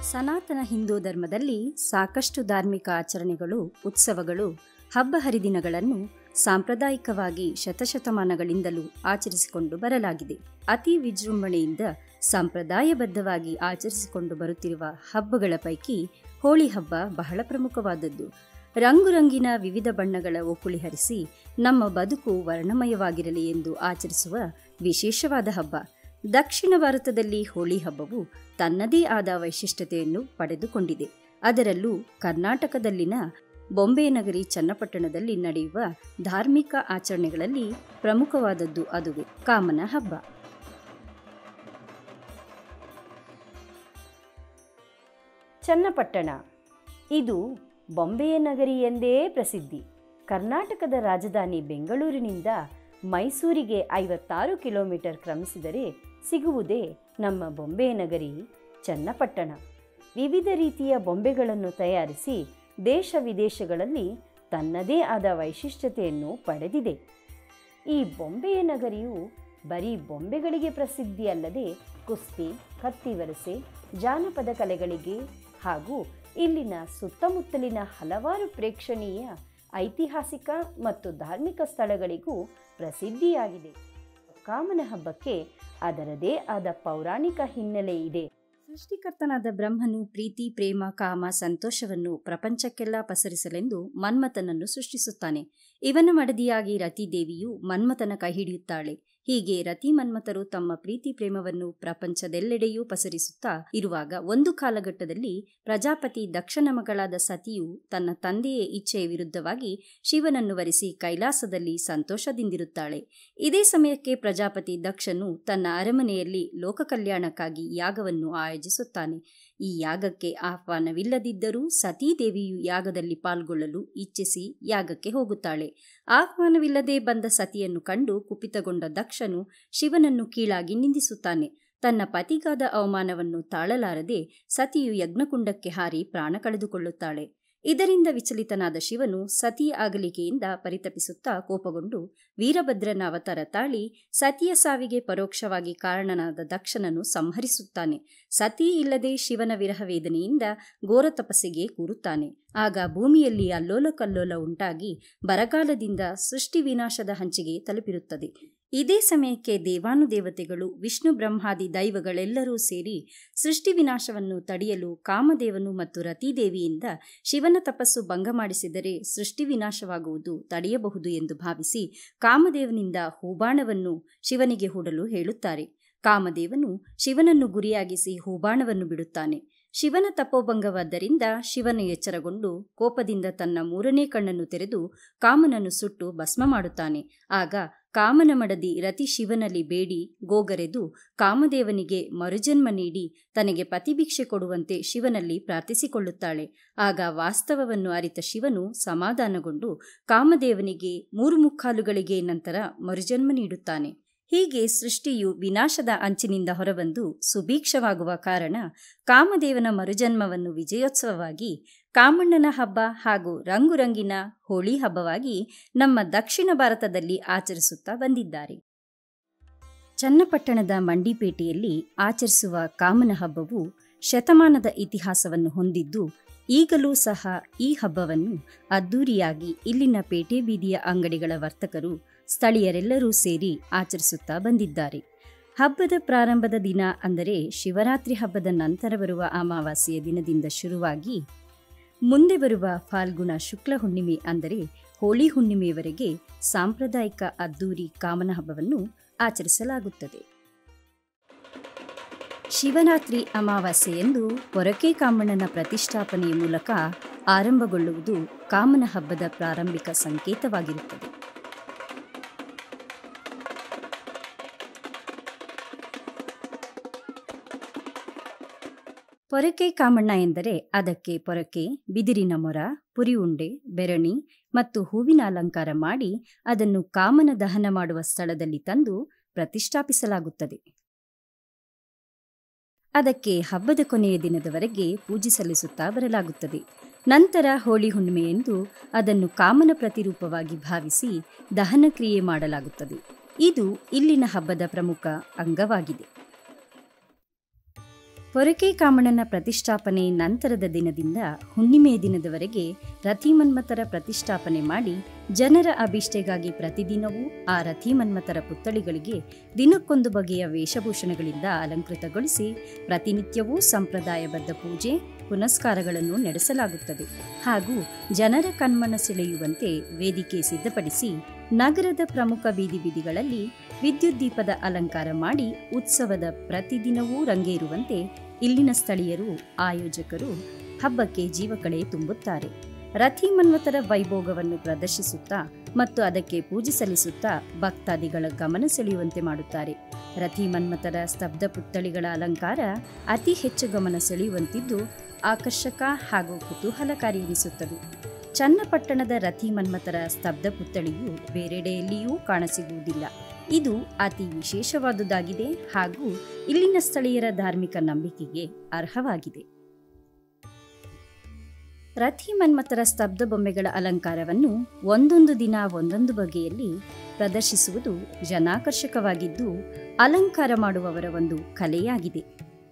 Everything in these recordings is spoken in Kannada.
ಸನಾತನ ಹಿಂದೂ ಧರ್ಮದಲ್ಲಿ ಸಾಕಷ್ಟು ಧಾರ್ಮಿಕ ಆಚರಣೆಗಳು ಉತ್ಸವಗಳು ಹಬ್ಬ ಹರಿದಿನಗಳನ್ನು ಸಾಂಪ್ರದಾಯಿಕವಾಗಿ ಶತಶತಮಾನಗಳಿಂದಲೂ ಆಚರಿಸಿಕೊಂಡು ಬರಲಾಗಿದೆ ಅತಿ ವಿಜೃಂಭಣೆಯಿಂದ ಸಂಪ್ರದಾಯಬದ್ಧವಾಗಿ ಆಚರಿಸಿಕೊಂಡು ಬರುತ್ತಿರುವ ಹಬ್ಬಗಳ ಪೈಕಿ ಹೋಳಿ ಹಬ್ಬ ಬಹಳ ಪ್ರಮುಖವಾದದ್ದು ರಂಗುರಂಗಿನ ವಿವಿಧ ಬಣ್ಣಗಳ ಒಕ್ಕುಳಿ ಹರಿಸಿ ನಮ್ಮ ಬದುಕು ವರ್ಣಮಯವಾಗಿರಲಿ ಎಂದು ಆಚರಿಸುವ ವಿಶೇಷವಾದ ಹಬ್ಬ ದಕ್ಷಿಣ ಭಾರತದಲ್ಲಿ ಹೋಳಿ ಹಬ್ಬವು ತನ್ನದೇ ಆದ ವೈಶಿಷ್ಟ್ಯತೆಯನ್ನು ಪಡೆದುಕೊಂಡಿದೆ ಅದರಲ್ಲೂ ಕರ್ನಾಟಕದಲ್ಲಿನ ಬೊಂಬೆ ನಗರಿ ಚನ್ನಪಟ್ಟಣದಲ್ಲಿ ನಡೆಯುವ ಧಾರ್ಮಿಕ ಆಚರಣೆಗಳಲ್ಲಿ ಪ್ರಮುಖವಾದದ್ದು ಅದುವೇ ಕಾಮನ ಹಬ್ಬ ಚನ್ನಪಟ್ಟಣ ಇದು ಬೊಂಬೆಯ ನಗರಿ ಎಂದೇ ಪ್ರಸಿದ್ಧಿ ಕರ್ನಾಟಕದ ರಾಜಧಾನಿ ಬೆಂಗಳೂರಿನಿಂದ ಮೈಸೂರಿಗೆ ಐವತ್ತಾರು ಕಿಲೋಮೀಟರ್ ಕ್ರಮಿಸಿದರೆ ಸಿಗುವುದೇ ನಮ್ಮ ಬೊಂಬೆ ನಗರಿ ಚನ್ನಪಟ್ಟಣ ವಿವಿಧ ರೀತಿಯ ಬೊಂಬೆಗಳನ್ನು ತಯಾರಿಸಿ ದೇಶ ವಿದೇಶಗಳಲ್ಲಿ ತನ್ನದೇ ಆದ ವೈಶಿಷ್ಟ್ಯತೆಯನ್ನು ಪಡೆದಿದೆ ಈ ಬೊಂಬೆಯ ನಗರಿಯು ಬರೀ ಬೊಂಬೆಗಳಿಗೆ ಪ್ರಸಿದ್ಧಿಯಲ್ಲದೆ ಕುಸ್ತಿ ಕತ್ತಿವರಸೆ ಜಾನಪದ ಕಲೆಗಳಿಗೆ ಹಾಗೂ ಇಲ್ಲಿನ ಸುತ್ತಮುತ್ತಲಿನ ಹಲವಾರು ಪ್ರೇಕ್ಷಣೀಯ ಐತಿಹಾಸಿಕ ಮತ್ತು ಧಾರ್ಮಿಕ ಸ್ಥಳಗಳಿಗೂ ಪ್ರಸಿದ್ಧಿಯಾಗಿದೆ ಕಾಮನ ಹಬ್ಬಕ್ಕೆ ಅದರದೇ ಆದ ಪೌರಾಣಿಕ ಹಿನ್ನೆಲೆ ಇದೆ ಸೃಷ್ಟಿಕರ್ತನಾದ ಬ್ರಹ್ಮನು ಪ್ರೀತಿ ಪ್ರೇಮ ಕಾಮ ಸಂತೋಷವನ್ನು ಪ್ರಪಂಚಕ್ಕೆಲ್ಲ ಪಸರಿಸಲೆಂದು ಮನ್ಮಥನನ್ನು ಸೃಷ್ಟಿಸುತ್ತಾನೆ ಇವನ ಮಡದಿಯಾಗಿ ರತಿದೇವಿಯು ಮನ್ಮಥನ ಕೈ ಹಿಡಿಯುತ್ತಾಳೆ ಹೀಗೆ ರತಿ ಮನ್ಮಥರು ತಮ್ಮ ಪ್ರೀತಿ ಪ್ರೇಮವನ್ನು ಪ್ರಪಂಚದೆಲ್ಲೆಡೆಯೂ ಪಸರಿಸುತ್ತಾ ಇರುವಾಗ ಒಂದು ಕಾಲಘಟ್ಟದಲ್ಲಿ ಪ್ರಜಾಪತಿ ದಕ್ಷನ ಮಗಳಾದ ಸತಿಯು ತನ್ನ ತಂದೆಯ ಇಚ್ಛೆಯ ವಿರುದ್ಧವಾಗಿ ಶಿವನನ್ನು ವರಿಸಿ ಕೈಲಾಸದಲ್ಲಿ ಸಂತೋಷದಿಂದಿರುತ್ತಾಳೆ ಇದೇ ಸಮಯಕ್ಕೆ ಪ್ರಜಾಪತಿ ದಕ್ಷನು ತನ್ನ ಅರಮನೆಯಲ್ಲಿ ಲೋಕ ಕಲ್ಯಾಣಕ್ಕಾಗಿ ಯಾಗವನ್ನು ಆಯೋಜಿಸುತ್ತಾನೆ ಈ ಯಾಗಕ್ಕೆ ಆಹ್ವಾನವಿಲ್ಲದಿದ್ದರೂ ಸತೀದೇವಿಯು ಯಾಗದಲ್ಲಿ ಪಾಲ್ಗೊಳ್ಳಲು ಇಚ್ಛಿಸಿ ಯಾಗಕ್ಕೆ ಹೋಗುತ್ತಾಳೆ ಆಹ್ವಾನವಿಲ್ಲದೆ ಬಂದ ಸತಿಯನ್ನು ಕಂಡು ಕುಪಿತಗೊಂಡ ದಕ್ಷನು ಶಿವನನ್ನು ಕೀಳಾಗಿ ನಿಂದಿಸುತ್ತಾನೆ ತನ್ನ ಪತಿಗಾದ ಅವಮಾನವನ್ನು ತಾಳಲಾರದೆ ಸತಿಯು ಯಜ್ಞಕುಂಡಕ್ಕೆ ಹಾರಿ ಪ್ರಾಣ ಕಳೆದುಕೊಳ್ಳುತ್ತಾಳೆ ಇದರಿಂದ ವಿಚಲಿತನಾದ ಶಿವನು ಸತಿಯ ಆಗಲಿಕೆಯಿಂದ ಪರಿತಪಿಸುತ್ತಾ ಕೋಪಗೊಂಡು ವೀರಭದ್ರನ ಅವತಾರ ತಾಳಿ ಸತಿಯ ಸಾವಿಗೆ ಪರೋಕ್ಷವಾಗಿ ಕಾರಣನಾದ ದಕ್ಷನನ್ನು ಸಂಹರಿಸುತ್ತಾನೆ ಸತಿ ಇಲ್ಲದೆ ಶಿವನ ವಿರಹ ವೇದನೆಯಿಂದ ಘೋರ ತಪಸ್ಸಿಗೆ ಕೂರುತ್ತಾನೆ ಆಗ ಭೂಮಿಯಲ್ಲಿ ಅಲ್ಲೋಲ ಕಲ್ಲೋಲ ಉಂಟಾಗಿ ಬರಗಾಲದಿಂದ ಸೃಷ್ಟಿ ವಿನಾಶದ ಹಂಚಿಗೆ ತಲುಪಿರುತ್ತದೆ ಇದೇ ಸಮಯಕ್ಕೆ ದೇವಾನುದೇವತೆಗಳು ವಿಷ್ಣು ಬ್ರಹ್ಮಾದಿ ದೈವಗಳೆಲ್ಲರೂ ಸೇರಿ ಸೃಷ್ಟಿ ವಿನಾಶವನ್ನು ತಡೆಯಲು ಕಾಮದೇವನು ಮತ್ತು ರತಿದೇವಿಯಿಂದ ಶಿವನ ತಪಸ್ಸು ಭಂಗ ಮಾಡಿಸಿದರೆ ಸೃಷ್ಟಿ ವಿನಾಶವಾಗುವುದು ತಡೆಯಬಹುದು ಎಂದು ಭಾವಿಸಿ ಕಾಮದೇವನಿಂದ ಹೂಬಾಣವನ್ನು ಶಿವನಿಗೆ ಹೂಡಲು ಹೇಳುತ್ತಾರೆ ಕಾಮದೇವನು ಶಿವನನ್ನು ಗುರಿಯಾಗಿಸಿ ಹೂಬಾಣವನ್ನು ಬಿಡುತ್ತಾನೆ ಶಿವನ ತಪೋಭಂಗವಾದ್ದರಿಂದ ಶಿವನು ಎಚ್ಚರಗೊಂಡು ಕೋಪದಿಂದ ತನ್ನ ಮೂರನೇ ಕಣ್ಣನ್ನು ತೆರೆದು ಕಾಮನನ್ನು ಸುಟ್ಟು ಭಸ್ಮ ಮಾಡುತ್ತಾನೆ ಆಗ ಕಾಮನ ಮಡದಿ ರತಿ ಶಿವನಲ್ಲಿ ಬೇಡಿ ಗೋಗರೆದು ಕಾಮದೇವನಿಗೆ ಮರುಜನ್ಮ ನೀಡಿ ತನಗೆ ಪತಿಭಿಕ್ಷೆ ಕೊಡುವಂತೆ ಶಿವನಲ್ಲಿ ಪ್ರಾರ್ಥಿಸಿಕೊಳ್ಳುತ್ತಾಳೆ ಆಗ ವಾಸ್ತವವನ್ನು ಅರಿತ ಶಿವನು ಸಮಾಧಾನಗೊಂಡು ಕಾಮದೇವನಿಗೆ ಮೂರು ಮುಕ್ಕಾಲುಗಳಿಗೆ ನಂತರ ಮರುಜನ್ಮ ನೀಡುತ್ತಾನೆ ಹೀಗೆ ಸೃಷ್ಟಿಯು ವಿನಾಶದ ಅಂಚಿನಿಂದ ಹೊರಬಂದು ಸುಭೀಕ್ಷವಾಗುವ ಕಾರಣ ಕಾಮದೇವನ ಮರುಜನ್ಮವನ್ನು ವಿಜಯೋತ್ಸವವಾಗಿ ಕಾಮಣ್ಣನ ಹಬ್ಬ ಹಾಗೂ ರಂಗುರಂಗಿನ ಹೋಳಿ ಹಬ್ಬವಾಗಿ ನಮ್ಮ ದಕ್ಷಿಣ ಭಾರತದಲ್ಲಿ ಆಚರಿಸುತ್ತಾ ಬಂದಿದ್ದಾರೆ ಚನ್ನಪಟ್ಟಣದ ಮಂಡಿಪೇಟೆಯಲ್ಲಿ ಆಚರಿಸುವ ಕಾಮನ ಹಬ್ಬವು ಶತಮಾನದ ಇತಿಹಾಸವನ್ನು ಹೊಂದಿದ್ದು ಈಗಲೂ ಸಹ ಈ ಹಬ್ಬವನ್ನು ಅದ್ದೂರಿಯಾಗಿ ಇಲ್ಲಿನ ಪೇಟೆ ಬೀದಿಯ ಅಂಗಡಿಗಳ ವರ್ತಕರು ಸ್ಥಳೀಯರೆಲ್ಲರೂ ಸೇರಿ ಆಚರಿಸುತ್ತಾ ಬಂದಿದ್ದಾರೆ ಹಬ್ಬದ ಪ್ರಾರಂಭದ ದಿನ ಅಂದರೆ ಶಿವರಾತ್ರಿ ಹಬ್ಬದ ನಂತರ ಬರುವ ಅಮಾವಾಸ್ಯೆಯ ದಿನದಿಂದ ಶುರುವಾಗಿ ಮುಂದೆ ಬರುವ ಫಾಲ್ಗುಣ ಶುಕ್ಲ ಹುಣ್ಣಿಮೆ ಅಂದರೆ ಹೋಳಿ ಹುಣ್ಣಿಮೆಯವರೆಗೆ ಸಾಂಪ್ರದಾಯಿಕ ಅದ್ದೂರಿ ಕಾಮನ ಹಬ್ಬವನ್ನು ಆಚರಿಸಲಾಗುತ್ತದೆ ಶಿವರಾತ್ರಿ ಅಮಾವಾಸ್ಯೆಯಂದು ಪೊರಕೆ ಕಾಮಣ್ಣನ ಪ್ರತಿಷ್ಠಾಪನೆಯ ಮೂಲಕ ಆರಂಭಗೊಳ್ಳುವುದು ಕಾಮನ ಹಬ್ಬದ ಪ್ರಾರಂಭಿಕ ಸಂಕೇತವಾಗಿರುತ್ತದೆ ಪೊರಕೆ ಕಾಮಣ್ಣ ಎಂದರೆ ಅದಕ್ಕೆ ಪೊರಕೆ ಬಿದಿರಿನ ಮೊರ ಪುರಿಯುಂಡೆ ಬೆರಣಿ ಮತ್ತು ಹೂವಿನ ಅಲಂಕಾರ ಮಾಡಿ ಅದನ್ನು ಕಾಮನ ದಹನ ಮಾಡುವ ಸ್ಥಳದಲ್ಲಿ ತಂದು ಪ್ರತಿಷ್ಠಾಪಿಸಲಾಗುತ್ತದೆ ಅದಕ್ಕೆ ಹಬ್ಬದ ಕೊನೆಯ ದಿನದವರೆಗೆ ಪೂಜೆ ಸಲ್ಲಿಸುತ್ತಾ ಬರಲಾಗುತ್ತದೆ ನಂತರ ಹೋಳಿ ಹುಣ್ಣಿಮೆಯೆಂದು ಅದನ್ನು ಕಾಮನ ಪ್ರತಿರೂಪವಾಗಿ ಭಾವಿಸಿ ದಹನ ಕ್ರಿಯೆ ಮಾಡಲಾಗುತ್ತದೆ ಇದು ಇಲ್ಲಿನ ಹಬ್ಬದ ಪ್ರಮುಖ ಅಂಗವಾಗಿದೆ ಪೊರಕೆ ಕಾಮಣ್ಣನ ಪ್ರತಿಷ್ಠಾಪನೆ ನಂತರದ ದಿನದಿಂದ ಹುಣ್ಣಿಮೆಯ ದಿನದವರೆಗೆ ರಥಿಮನ್ಮಥರ ಪ್ರತಿಷ್ಠಾಪನೆ ಮಾಡಿ ಜನರ ಅಭಿಷ್ಟೆಗಾಗಿ ಪ್ರತಿದಿನವೂ ಆ ರಥಿಮನ್ಮಥರ ಪುತ್ಥಳಿಗಳಿಗೆ ದಿನಕ್ಕೊಂದು ಬಗೆಯ ವೇಷಭೂಷಣಗಳಿಂದ ಅಲಂಕೃತಗೊಳಿಸಿ ಪ್ರತಿನಿತ್ಯವೂ ಸಂಪ್ರದಾಯಬದ್ಧ ಪೂಜೆ ಪುನಸ್ಕಾರಗಳನ್ನು ನಡೆಸಲಾಗುತ್ತದೆ ಹಾಗೂ ಜನರ ಕಣ್ಮನ ಸೆಳೆಯುವಂತೆ ವೇದಿಕೆ ಸಿದ್ಧಪಡಿಸಿ ನಗರದ ಪ್ರಮುಖ ಬೀದಿ ಬೀದಿಗಳಲ್ಲಿ ವಿದ್ಯುತ್ ದೀಪದ ಅಲಂಕಾರ ಮಾಡಿ ಉತ್ಸವದ ಪ್ರತಿದಿನವೂ ರಂಗೇರುವಂತೆ ಇಲ್ಲಿನ ಸ್ಥಳೀಯರು ಆಯೋಜಕರು ಹಬ್ಬಕ್ಕೆ ಜೀವಕಳೆ ತುಂಬುತ್ತಾರೆ ರಥಿ ಮನ್ವತರ ವೈಭೋಗವನ್ನು ಪ್ರದರ್ಶಿಸುತ್ತಾ ಮತ್ತು ಅದಕ್ಕೆ ಪೂಜೆ ಸಲ್ಲಿಸುತ್ತಾ ಭಕ್ತಾದಿಗಳ ಗಮನ ಸೆಳೆಯುವಂತೆ ಮಾಡುತ್ತಾರೆ ರಥಿ ಮನ್ಮಥರ ಸ್ತಬ್ಧ ಪುತ್ಥಳಿಗಳ ಅಲಂಕಾರ ಅತಿ ಹೆಚ್ಚು ಗಮನ ಸೆಳೆಯುವಂತಿದ್ದು ಆಕರ್ಷಕ ಹಾಗೂ ಕುತೂಹಲಕಾರಿ ಎನಿಸುತ್ತದೆ ಚನ್ನಪಟ್ಟಣದ ರಥಿ ಮನ್ಮಥರ ಸ್ತಬ್ಧ ಪುತ್ಥಳಿಯು ಬೇರೆಡೆಯಲ್ಲಿಯೂ ಕಾಣಸಿಗುವುದಿಲ್ಲ ಇದು ಅತಿ ವಿಶೇಷವಾದುದಾಗಿದೆ ಹಾಗೂ ಇಲ್ಲಿನ ಸ್ಥಳೀಯರ ಧಾರ್ಮಿಕ ನಂಬಿಕೆಗೆ ಅರ್ಹವಾಗಿದೆ ರಥಿ ಮನ್ಮಥರ ಸ್ತಬ್ಧ ಬೊಂಬೆಗಳ ಅಲಂಕಾರವನ್ನು ಒಂದೊಂದು ದಿನ ಒಂದೊಂದು ಬಗೆಯಲ್ಲಿ ಪ್ರದರ್ಶಿಸುವುದು ಜನಾಕರ್ಷಕವಾಗಿದ್ದು ಅಲಂಕಾರ ಮಾಡುವವರ ಒಂದು ಕಲೆಯಾಗಿದೆ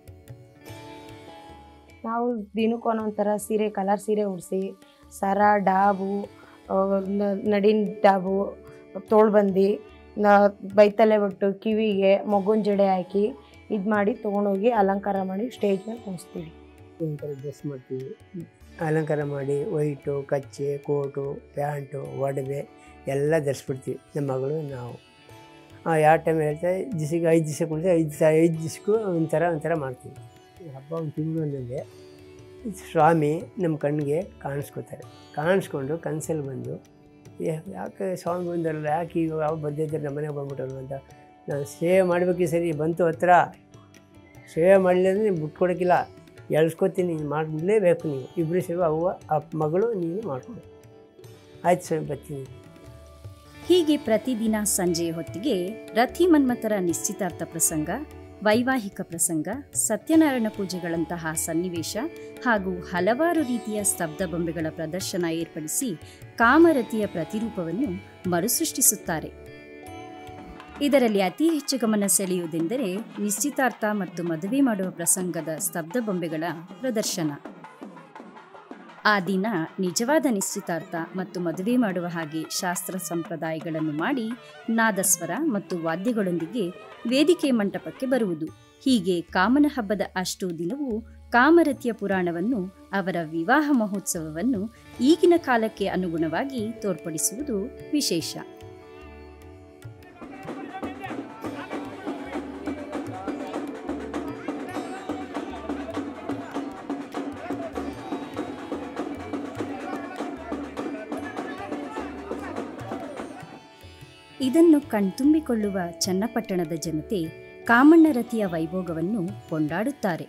ನಾವು ದಿನಕ್ಕೆ ಒಂದೊಂಥರ ಸೀರೆ ಕಲರ್ ಸೀರೆ ಉಡಿಸಿ ಸರ ಡಾಬು ಆ, ನ- ನಡಿನ ಡಾಬು ತೋಳ್ಬಂದಿ ನ ಬೈತಲೆ ಬಿಟ್ಟು ಕಿವಿಗೆ ಮಗುನ ಜಡೆ ಹಾಕಿ ಇದು ಮಾಡಿ ತೊಗೊಂಡೋಗಿ ಅಲಂಕಾರ ಮಾಡಿ ಸ್ಟೇಜ್ ಮೇಲೆ ಕುಣಿಸ್ತೀವಿ ಒಂಥರ ಡ್ರೆಸ್ ಮಾಡ್ತೀವಿ ಅಲಂಕಾರ ಮಾಡಿ ವೈಟು ಕಚ್ಚೆ ಕೋಟು ಪ್ಯಾಂಟು ಒಡವೆ ಎಲ್ಲ ಧರಿಸ್ಬಿಡ್ತೀವಿ ನಮ್ಮ ಮಗಳು ನಾವು ಆ, ಯಾವ ಟೈಮ್ ಹೇಳ್ತಾರೆ ದಿವಸಕ್ಕೆ ಐದು ದಿವಸ ಕುಡಿದ್ರೆ ಐದು ದಿವಸ ಐದು ದಿವಸಕ್ಕೂ ಒಂಥರ ಒಂಥರ ಮಾಡ್ತೀವಿ ಈ ಹಬ್ಬ ಒಂದು ತಿಂಗಳು ಅನ್ನೋದೇ ಸ್ವಾಮಿ ನಮ್ಮ ಕಣ್ಣಿಗೆ ಕಾಣಿಸ್ಕೊತಾರೆ ಕಾಣಿಸ್ಕೊಂಡು ಕನಸಲ್ಲಿ ಬಂದು ಯಾ- ಯಾಕೆ ಸ್ವಾಮಿ ಬಂದರಲ್ಲ ಯಾಕೆ ಈಗ ಯಾವ ಬಂದಿದ್ದಾರೆ ನಮ್ಮ ಮನೆಗೆ ಬಂದ್ಬಿಟ್ಟಲ್ಲ ಅಂತ ನಾನು ಸೇವೆ ಮಾಡಬೇಕಿ ಸರಿ ಬಂತು ಹತ್ರ ಸೇವೆ ಮಾಡಲಿಲ್ಲ ಅಂದರೆ ನೀವು ಬಿಟ್ಕೊಡೋಕ್ಕಿಲ್ಲ ಎಳ್ಸ್ಕೊತೀನಿ ನೀನು ಮಾಡಲೇಬೇಕು ನೀವು ಇಬ್ಬರು ಸೇವೆ ಅವ್ವ ಆ ಮಗಳು ನೀನು ಮಾಡಿಕೊಡು ಆಯ್ತು ಸರಿ ಬರ್ತೀನಿ ಹೀಗೆ ಪ್ರತಿದಿನ ಸಂಜೆಯ ಹೊತ್ತಿಗೆ ರಥಿ ಮನ್ಮಥರ ನಿಶ್ಚಿತಾರ್ಥ ಪ್ರಸಂಗ ವೈವಾಹಿಕ ಪ್ರಸಂಗ ಸತ್ಯನಾರಾಯಣ ಪೂಜೆಗಳಂತಹ ಸನ್ನಿವೇಶ ಹಾಗೂ ಹಲವಾರು ರೀತಿಯ ಸ್ತಬ್ಧ ಬೊಂಬೆಗಳ ಪ್ರದರ್ಶನ ಏರ್ಪಡಿಸಿ ಕಾಮರತಿಯ ಪ್ರತಿರೂಪವನ್ನು ಮರುಸೃಷ್ಟಿಸುತ್ತಾರೆ ಇದರಲ್ಲಿ ಅತಿ ಹೆಚ್ಚು ಗಮನ ಸೆಳೆಯುವುದೆಂದರೆ ನಿಶ್ಚಿತಾರ್ಥ ಮತ್ತು ಮದುವೆ ಮಾಡುವ ಪ್ರಸಂಗದ ಸ್ತಬ್ಧ ಬೊಂಬೆಗಳ ಪ್ರದರ್ಶನ ಆ ದಿನ ನಿಜವಾದ ನಿಶ್ಚಿತಾರ್ಥ ಮತ್ತು ಮದುವೆ ಮಾಡುವ ಹಾಗೆ ಶಾಸ್ತ್ರ ಸಂಪ್ರದಾಯಗಳನ್ನು ಮಾಡಿ ನಾದಸ್ವರ ಮತ್ತು ವಾದ್ಯಗಳೊಂದಿಗೆ ವೇದಿಕೆ ಮಂಟಪಕ್ಕೆ ಬರುವುದು ಹೀಗೆ ಕಾಮನ ಹಬ್ಬದ ಅಷ್ಟು ದಿನವೂ ಕಾಮರತಿಯ ಪುರಾಣವನ್ನು ಅವರ ವಿವಾಹ ಮಹೋತ್ಸವವನ್ನು ಈಗಿನ ಕಾಲಕ್ಕೆ ಅನುಗುಣವಾಗಿ ತೋರ್ಪಡಿಸುವುದು ವಿಶೇಷ ಇದನ್ನು ಕಣ್ತುಂಬಿಕೊಳ್ಳುವ ಚನ್ನಪಟ್ಟಣದ ಜನತೆ ಕಾಮಣ್ಣ ರತಿಯ ವೈಭೋಗವನ್ನು ಕೊಂಡಾಡುತ್ತಾರೆ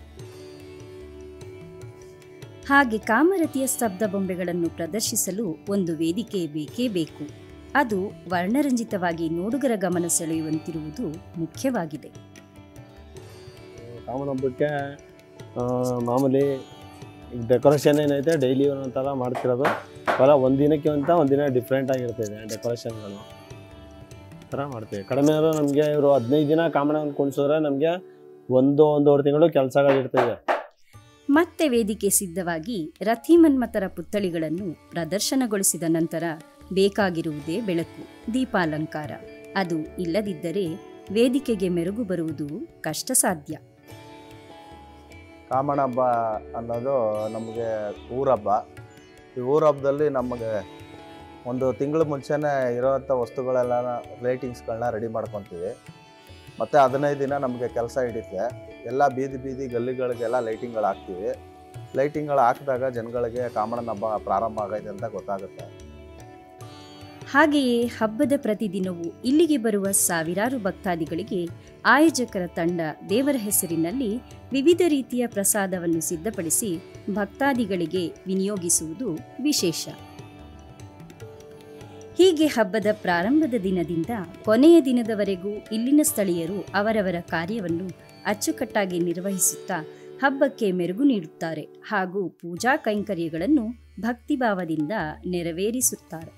ಹಾಗೆ ಕಾಮರತಿಯ ಸ್ತಬ್ಧ ಬೊಂಬೆಗಳನ್ನು ಪ್ರದರ್ಶಿಸಲು ಒಂದು ವೇದಿಕೆ ಬೇಕೇ ಬೇಕು ಅದು ವರ್ಣರಂಜಿತವಾಗಿ ನೋಡುಗರ ಗಮನ ಸೆಳೆಯುವಂತಿರುವುದು ಮುಖ್ಯವಾಗಿದೆ ಕಾಮನ್ ಹಬ್ಬಕ್ಕೆ ಆ, ಮಾಮೂಲಿ ಈಗ ಡೆಕೋರೇಷನ್ ಏನೈತೆ ಡೈಲಿ ಒಂದೊಂದು ಥರ ಮಾಡ್ತಿರೋದು ಬರ ಒಂದು ದಿನಕ್ಕೆ ಅಂತ ಒಂದಿನ ಡಿಫ್ರೆಂಟ್ ಆಗಿರ್ತದೆ ಡೆಕೋರೇಷನ್ಗಳು ಥರ ಮಾಡ್ತೀವಿ ಕಡಿಮೆ ಆದರೂ ನಮಗೆ ಇವರು ಹದಿನೈದು ದಿನ ಕಾಮಣ್ಣನ ಕುಣಿಸಿದ್ರೆ ನಮಗೆ ಒಂದು ಒಂದೂವರೆ ತಿಂಗಳು ಕೆಲಸಗಳಿರ್ತದೆ ಮತ್ತೆ ವೇದಿಕೆ ಸಿದ್ಧವಾಗಿ ರಥಿ ಮನ್ಮಥರ ಪುತ್ಥಳಿಗಳನ್ನು ಪ್ರದರ್ಶನಗೊಳಿಸಿದ ನಂತರ ಬೇಕಾಗಿರುವುದೇ ಬೆಳಕು ದೀಪಾಲಂಕಾರ ಅದು ಇಲ್ಲದಿದ್ದರೆ ವೇದಿಕೆಗೆ ಮೆರುಗು ಬರುವುದು ಕಷ್ಟ ಸಾಧ್ಯ ಕಾಮಣ ಹಬ್ಬ ಅನ್ನೋದು ನಮಗೆ ಊರಹಬ್ಬ ಈ ಊರ ಹಬ್ಬದಲ್ಲಿ ನಮಗೆ ಒಂದು ತಿಂಗಳ ಮುಂಚೆನೇ ಇರೋವಂಥ ವಸ್ತುಗಳೆಲ್ಲ ಲೈಟಿಂಗ್ಸ್ಗಳನ್ನ ರೆಡಿ ಮಾಡ್ಕೊತೀವಿ ಮತ್ತು ಹದಿನೈದು ದಿನ ನಮಗೆ ಕೆಲಸ ಹಿಡಿತೆ ಎಲ್ಲ ಬೀದಿ ಬೀದಿ ಗಲ್ಲಿಗಳಿಗೆಲ್ಲ ಲೈಟಿಂಗ್ಗಳು ಹಾಕ್ತೀವಿ ಲೈಟಿಂಗ್ಗಳು ಹಾಕಿದಾಗ ಜನಗಳಿಗೆ ಕಾಮಣ್ಣನ ಹಬ್ಬ ಪ್ರಾರಂಭ ಆಗೈತೆ ಅಂತ ಗೊತ್ತಾಗುತ್ತೆ ಹಾಗೆಯೇ ಹಬ್ಬದ ಪ್ರತಿದಿನವೂ ಇಲ್ಲಿಗೆ ಬರುವ ಸಾವಿರಾರು ಭಕ್ತಾದಿಗಳಿಗೆ ಆಯೋಜಕರ ತಂಡ ದೇವರ ಹೆಸರಿನಲ್ಲಿ ವಿವಿಧ ರೀತಿಯ ಪ್ರಸಾದವನ್ನು ಸಿದ್ಧಪಡಿಸಿ ಭಕ್ತಾದಿಗಳಿಗೆ ವಿನಿಯೋಗಿಸುವುದು ವಿಶೇಷ ಹೀಗೆ ಹಬ್ಬದ ಪ್ರಾರಂಭದ ದಿನದಿಂದ ಕೊನೆಯ ದಿನದವರೆಗೂ ಇಲ್ಲಿನ ಸ್ಥಳೀಯರು ಅವರವರ ಕಾರ್ಯವನ್ನು ಅಚ್ಚುಕಟ್ಟಾಗಿ ನಿರ್ವಹಿಸುತ್ತಾ ಹಬ್ಬಕ್ಕೆ ಮೆರುಗು ನೀಡುತ್ತಾರೆ ಹಾಗೂ ಪೂಜಾ ಕೈಂಕರ್ಯಗಳನ್ನು ಭಕ್ತಿಭಾವದಿಂದ ನೆರವೇರಿಸುತ್ತಾರೆ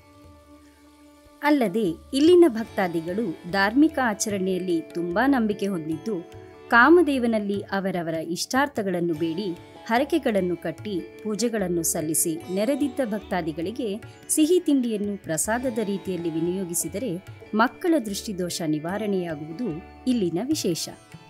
ಅಲ್ಲದೆ ಇಲ್ಲಿನ ಭಕ್ತಾದಿಗಳು ಧಾರ್ಮಿಕ ಆಚರಣೆಯಲ್ಲಿ ತುಂಬಾ ನಂಬಿಕೆ ಹೊಂದಿದ್ದು ಕಾಮದೇವನಲ್ಲಿ ಅವರವರ ಇಷ್ಟಾರ್ಥಗಳನ್ನು ಬೇಡಿ ಹರಕೆಗಳನ್ನು ಕಟ್ಟಿ ಪೂಜೆಗಳನ್ನು ಸಲ್ಲಿಸಿ ನೆರೆದಿದ್ದ ಭಕ್ತಾದಿಗಳಿಗೆ ಸಿಹಿ ತಿಂಡಿಯನ್ನು ಪ್ರಸಾದದ ರೀತಿಯಲ್ಲಿ ವಿನಿಯೋಗಿಸಿದರೆ ಮಕ್ಕಳ ದೃಷ್ಟಿದೋಷ ನಿವಾರಣೆಯಾಗುವುದು ಇಲ್ಲಿನ ವಿಶೇಷ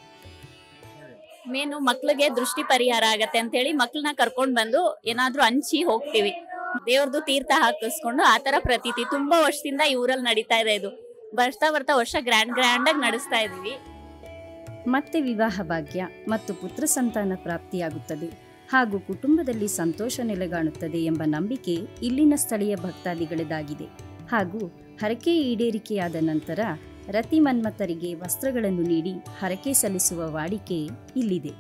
ಮೇನು ಮಕ್ಳಿಗೆ ದೃಷ್ಟಿ ಪರಿಹಾರ ಆಗತ್ತೆ ಅಂತೇಳಿ ಮಕ್ಳನ್ನ ಕರ್ಕೊಂಡ್ ಬಂದು ಏನಾದ್ರೂ ಹಂಚಿ ಹೋಗ್ತೀವಿ ದೇವ್ರದ್ದು ತೀರ್ಥ ಹಾಕಿಸ್ಕೊಂಡು ಆತರ ಪ್ರತೀತಿ ತುಂಬಾ ವರ್ಷದಿಂದ ಈ ಊರಲ್ಲಿ ನಡೀತಾ ಇದೆ ಇದು ಬರ್ತಾ ಬರ್ತಾ ವರ್ಷ ಗ್ರ್ಯಾಂಡ್ ಗ್ರ್ಯಾಂಡ್ ಆಗಿ ನಡೆಸ್ತಾ ಇದೀವಿ ಮತ್ತೆ ವಿವಾಹ ಭಾಗ್ಯ ಮತ್ತು ಪುತ್ರ ಸಂತಾನ ಪ್ರಾಪ್ತಿಯಾಗುತ್ತದೆ ಹಾಗೂ ಕುಟುಂಬದಲ್ಲಿ ಸಂತೋಷ ನೆಲೆಗಾಣುತ್ತದೆ ಎಂಬ ನಂಬಿಕೆ ಇಲ್ಲಿನ ಸ್ಥಳೀಯ ಭಕ್ತಾದಿಗಳದಾಗಿದೆ ಹಾಗೂ ಹರಕೆ ಈಡೇರಿಕೆಯಾದ ನಂತರ ರತಿ ಮನ್ಮಥರಿಗೆ ವಸ್ತ್ರಗಳನ್ನು ನೀಡಿ ಹರಕೆ ಸಲ್ಲಿಸುವ ವಾಡಿಕೆ ಇಲ್ಲಿದೆ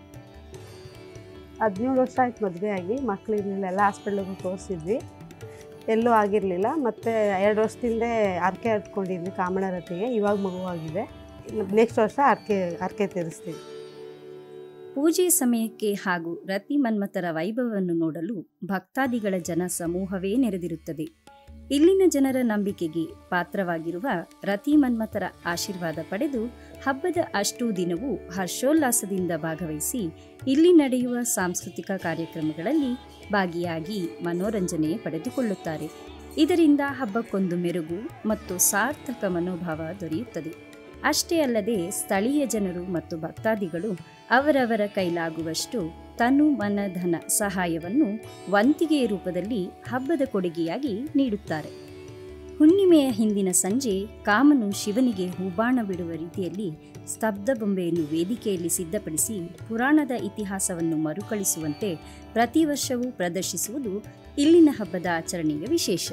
ಹದಿನೇಳು ವರ್ಷ ಆಯ್ತು ಮದುವೆ ಆಗಿ ಮಕ್ಳು ಇರಲಿಲ್ಲ ಎಲ್ಲ ಹಾಸ್ಪಿಟ್ಲಿಗೆ ತೋರಿಸಿದ್ವಿ ಎಲ್ಲೂ ಆಗಿರಲಿಲ್ಲ ಮತ್ತು ಎರಡು ವರ್ಷದಿಂದೆ ಹರಕೆ ಹಟ್ಕೊಂಡಿದ್ವಿ ಕಾಮಣರತಿಗೆ ಇವಾಗ ಮಗುವಾಗಿದೆ ನೆಕ್ಸ್ಟ್ ವರ್ಷ ಹರಕೆ ಹರಕೆ ತೀರಿಸ್ತೀವಿ ಪೂಜೆ ಸಮಯಕ್ಕೆ ಹಾಗೂ ರತಿ ಮನ್ಮಥರ ವೈಭವವನ್ನು ನೋಡಲು ಭಕ್ತಾದಿಗಳ ಜನ ಸಮೂಹವೇ ನೆರೆದಿರುತ್ತದೆ ಇಲ್ಲಿನ ಜನರ ನಂಬಿಕೆಗೆ ಪಾತ್ರವಾಗಿರುವ ರತಿ ಮನ್ಮಥರ ಆಶೀರ್ವಾದ ಪಡೆದು ಹಬ್ಬದ ಅಷ್ಟೂ ದಿನವೂ ಹರ್ಷೋಲ್ಲಾಸದಿಂದ ಭಾಗವಹಿಸಿ ಇಲ್ಲಿ ನಡೆಯುವ ಸಾಂಸ್ಕೃತಿಕ ಕಾರ್ಯಕ್ರಮಗಳಲ್ಲಿ ಭಾಗಿಯಾಗಿ ಮನೋರಂಜನೆ ಪಡೆದುಕೊಳ್ಳುತ್ತಾರೆ ಇದರಿಂದ ಹಬ್ಬಕ್ಕೊಂದು ಮೆರುಗು ಮತ್ತು ಸಾರ್ಥಕ ಮನೋಭಾವ ದೊರೆಯುತ್ತದೆ ಅಷ್ಟೇ ಅಲ್ಲದೆ ಸ್ಥಳೀಯ ಜನರು ಮತ್ತು ಭಕ್ತಾದಿಗಳು ಅವರವರ ಕೈಲಾಗುವಷ್ಟು ತನು ಮನ ಧನ ಸಹಾಯವನ್ನು ವಂತಿಗೆಯ ರೂಪದಲ್ಲಿ ಹಬ್ಬದ ಕೊಡುಗೆಯಾಗಿ ನೀಡುತ್ತಾರೆ ಹುಣ್ಣಿಮೆಯ ಹಿಂದಿನ ಸಂಜೆ ಕಾಮನು ಶಿವನಿಗೆ ಹೂಬಾಣ ಬಿಡುವ ರೀತಿಯಲ್ಲಿ ಸ್ತಬ್ಧ ಬೊಂಬೆಯನ್ನು ವೇದಿಕೆಯಲ್ಲಿ ಸಿದ್ಧಪಡಿಸಿ ಪುರಾಣದ ಇತಿಹಾಸವನ್ನು ಮರುಕಳಿಸುವಂತೆ ಪ್ರತಿ ವರ್ಷವೂ ಪ್ರದರ್ಶಿಸುವುದು ಇಲ್ಲಿನ ಹಬ್ಬದ ಆಚರಣೆಯ ವಿಶೇಷ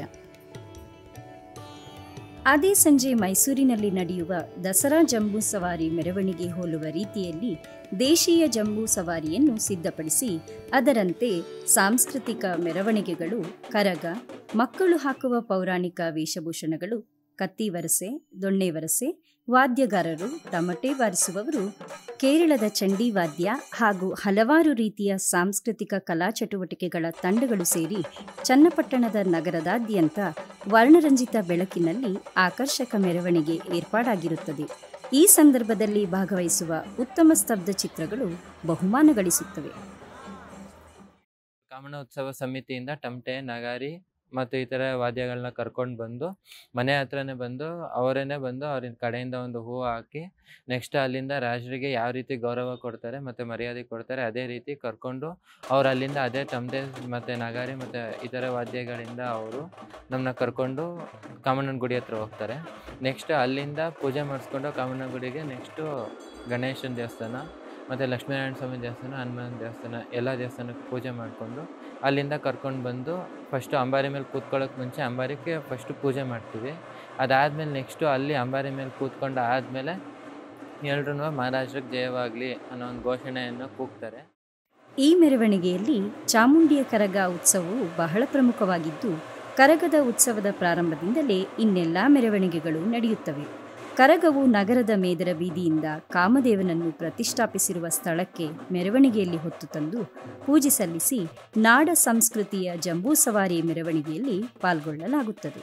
ಅದೇ ಸಂಜೆ ಮೈಸೂರಿನಲ್ಲಿ ನಡೆಯುವ ದಸರಾ ಜಂಬೂ ಸವಾರಿ ಮೆರವಣಿಗೆ ಹೋಲುವ ರೀತಿಯಲ್ಲಿ ದೇಶೀಯ ಜಂಬೂ ಸವಾರಿಯನ್ನು ಸಿದ್ಧಪಡಿಸಿ ಅದರಂತೆ ಸಾಂಸ್ಕೃತಿಕ ಮೆರವಣಿಗೆಗಳು ಕರಗ ಮಕ್ಕಳು ಹಾಕುವ ಪೌರಾಣಿಕ ವೇಷಭೂಷಣಗಳು ಕತ್ತಿ ವರಸೆ ದೊಣ್ಣೆ ವರಸೆ ವಾದ್ಯಗಾರರು ತಮಟೆ ಬಾರಿಸುವವರು ಕೇರಳದ ಚಂಡಿ ವಾದ್ಯ ಹಾಗೂ ಹಲವಾರು ರೀತಿಯ ಸಾಂಸ್ಕೃತಿಕ ಕಲಾ ಚಟುವಟಿಕೆಗಳ ತಂಡಗಳು ಸೇರಿ ಚನ್ನಪಟ್ಟಣದ ನಗರದಾದ್ಯಂತ ವರ್ಣರಂಜಿತ ಬೆಳಕಿನಲ್ಲಿ ಆಕರ್ಷಕ ಮೆರವಣಿಗೆ ಏರ್ಪಾಡಾಗಿರುತ್ತದೆ ಈ ಸಂದರ್ಭದಲ್ಲಿ ಭಾಗವಹಿಸುವ ಉತ್ತಮ ಸ್ತಬ್ಧ ಚಿತ್ರಗಳು ಬಹುಮಾನ ಗಳಿಸುತ್ತವೆ ಕಾಮನೋತ್ಸವ ಸಮಿತಿಯಿಂದ ಟಮಟೆ ನಗಾರಿ ಮತ್ತು ಈ ಥರ ವಾದ್ಯಗಳನ್ನ ಕರ್ಕೊಂಡು ಬಂದು ಮನೆ ಹತ್ರನೇ ಬಂದು ಅವರೇನೆ ಬಂದು ಅವ್ರ ಕಡೆಯಿಂದ ಒಂದು ಹೂವು ಹಾಕಿ ನೆಕ್ಸ್ಟ್ ಅಲ್ಲಿಂದ ರಾಜರಿಗೆ ಯಾವ ರೀತಿ ಗೌರವ ಕೊಡ್ತಾರೆ ಮತ್ತು ಮರ್ಯಾದೆ ಕೊಡ್ತಾರೆ ಅದೇ ರೀತಿ ಕರ್ಕೊಂಡು ಅವ್ರು ಅಲ್ಲಿಂದ ಅದೇ ತಮ್ಮದೇ ಮತ್ತು ನಗಾರಿ ಮತ್ತು ಇತರ ವಾದ್ಯಗಳಿಂದ ಅವರು ನಮ್ಮನ್ನ ಕರ್ಕೊಂಡು ಕಾಮಣ್ಣನ ಗುಡಿ ಹತ್ರ ಹೋಗ್ತಾರೆ ನೆಕ್ಸ್ಟ್ ಅಲ್ಲಿಂದ ಪೂಜೆ ಮಾಡಿಸ್ಕೊಂಡು ಕಾಮಣ್ಣನ ಗುಡಿಗೆ ನೆಕ್ಸ್ಟು ಗಣೇಶನ ದೇವಸ್ಥಾನ ಮತ್ತು ಲಕ್ಷ್ಮೀನಾರಾಯಣ ಸ್ವಾಮಿ ದೇವಸ್ಥಾನ ಹನುಮಾನ್ ದೇವಸ್ಥಾನ ಎಲ್ಲ ದೇವಸ್ಥಾನಕ್ಕೆ ಪೂಜೆ ಮಾಡಿಕೊಂಡು ಅಲ್ಲಿಂದ ಕರ್ಕೊಂಡು ಬಂದು ಫಸ್ಟು ಅಂಬಾರಿ ಮೇಲೆ ಕೂತ್ಕೊಳ್ಳೋಕೆ ಮುಂಚೆ ಅಂಬಾರಿಗೆ ಫಸ್ಟು ಪೂಜೆ ಮಾಡ್ತೀವಿ ಅದಾದಮೇಲೆ ನೆಕ್ಸ್ಟು ಅಲ್ಲಿ ಅಂಬಾರಿ ಮೇಲೆ ಕೂತ್ಕೊಂಡು ಆದಮೇಲೆ ಎಲ್ರೂ ಮಹಾರಾಷ್ಟ್ರಕ್ಕೆ ಜಯವಾಗಲಿ ಅನ್ನೋ ಒಂದು ಘೋಷಣೆಯನ್ನು ಕೂಗ್ತಾರೆ ಈ ಮೆರವಣಿಗೆಯಲ್ಲಿ ಚಾಮುಂಡಿಯ ಕರಗ ಉತ್ಸವವು ಬಹಳ ಪ್ರಮುಖವಾಗಿದ್ದು ಕರಗದ ಉತ್ಸವದ ಪ್ರಾರಂಭದಿಂದಲೇ ಇನ್ನೆಲ್ಲ ಮೆರವಣಿಗೆಗಳು ನಡೆಯುತ್ತವೆ ಕರಗವು ನಗರದ ಮೇದರ ಬೀದಿಯಿಂದ ಕಾಮದೇವನನ್ನು ಪ್ರತಿಷ್ಠಾಪಿಸಿರುವ ಸ್ಥಳಕ್ಕೆ ಮೆರವಣಿಗೆಯಲ್ಲಿ ಹೊತ್ತು ತಂದು ಪೂಜೆ ಸಲ್ಲಿಸಿ ನಾಡ ಸಂಸ್ಕೃತಿಯ ಜಂಬೂ ಸವಾರಿ ಮೆರವಣಿಗೆಯಲ್ಲಿ ಪಾಲ್ಗೊಳ್ಳಲಾಗುತ್ತದೆ